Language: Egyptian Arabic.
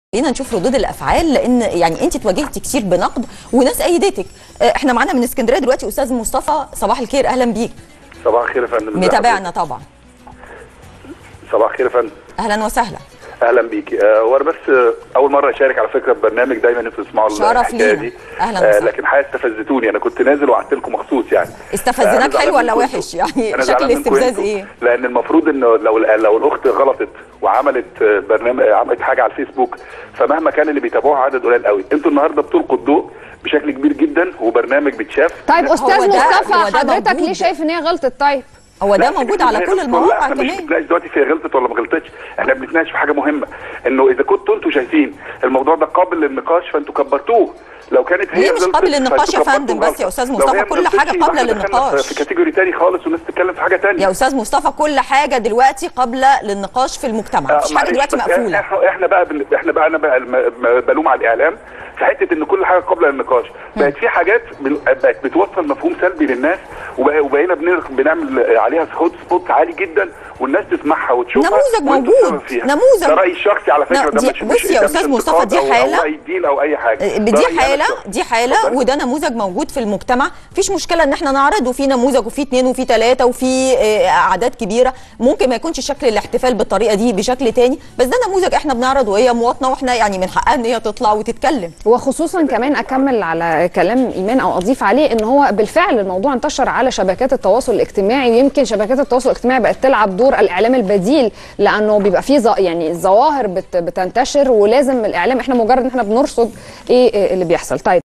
خلينا نشوف ردود الافعال لان يعني انت تواجهتي كتير بنقد وناس ايدتك آه، احنا معانا من اسكندريه دلوقتي استاذ مصطفى صباح الخير اهلا بيك صباح الخير يا فندم ازي متابعنا طبعا حضرتك؟ صباح الخير يا فندم اهلا وسهلا اهلا بيكي آه وانا بس آه اول مره اشارك على فكره ببرنامج دايما انتوا تسمعوا شرف الحكايه لينا. دي أهلاً آه وسهلا. لكن حقيقه استفزتوني انا كنت نازل وقعدت لكم مخصوص يعني استفزناك أنا زعلان حلو ولا منكم وحش؟ انتوا. يعني أنا شكل زعلان منكم الاستفزاز انتوا. إيه؟ لان المفروض انه لو لو الاخت غلطت وعملت آه، برنامج عملت حاجه على الفيسبوك فمهما كان اللي بيتابعوها عدد قليل قوي انتوا النهارده بتلقوا الضوء بشكل كبير جدا وبرنامج بيتشاف طيب هو استاذ ده- مصطفى هو ده حضرتك موجود. ليه شايف ان هي غلطت طيب هو ده لا، موجود إحنا على مش كل بنتناقش- لا، المواقع احنا مش كمان بنتناقش دلوقتي في غلطت ولا ما غلطتش احنا بنتناقش في حاجه مهمه انه اذا كنتوا انتوا شايفين الموضوع ده قابل للنقاش فانتوا كبرتوه لو كانت هي ليه مش غلطت، قابل للنقاش فأنتوا يا فندم كبرتوا بس يا أستاذ الغلطة. مصطفى؟ لو هي كل ما حاجة غلطتش، قابلة يبقى إحنا دخلنا للنقاش. في كاتيجوري تاني خالص والناس تتكلم في حاجه تانية يا استاذ مصطفى كل حاجه دلوقتي قابله للنقاش في المجتمع مفيش حاجه معلش، دلوقتي بس مقفوله احنا احنا بقى بن... احنا بقى انا بقى الم- م- بلوم على الاعلام في حته ان كل حاجه قابله للنقاش بقت في حاجات بن... بقت بتوصل مفهوم سلبي للناس وبقى- وبقينا بنر... بنعمل عليها هوت سبوت عالي جدا والناس تسمعها وتشوفها نموذج وانتوا موجود. السبب فيها. نموذج. ده رايي الشخصي على فكره لا، ده دي- مش بص مش يا ده أستاذ مش مصطفى، دي انتقاد أو- حالة. او اي دين او اي حاجه ده دي رأيي أنا حاله الشخصي. دي حاله اتفضل. وده نموذج موجود في المجتمع مفيش مشكله ان احنا نعرضه في نموذج وفي اتنين وفي تلاته وفي آه، اعداد كبيره ممكن ما يكونش شكل الاحتفال بالطريقه دي بشكل تاني بس ده نموذج احنا بنعرضه وهي مواطنه واحنا يعني من حقها ان هي تطلع وتتكلم وخصوصا كمان اكمل على كلام ايمان او اضيف عليه ان هو بالفعل الموضوع انتشر على شبكات التواصل الاجتماعي ويمكن شبكات التواصل الاجتماعي بقت تلعب دور الاعلام البديل لانه بيبقى فيه ظ- يعني ظواهر بت- بتنتشر ولازم الاعلام احنا مجرد ان احنا بنرصد ايه إيه اللي بيحصل طيب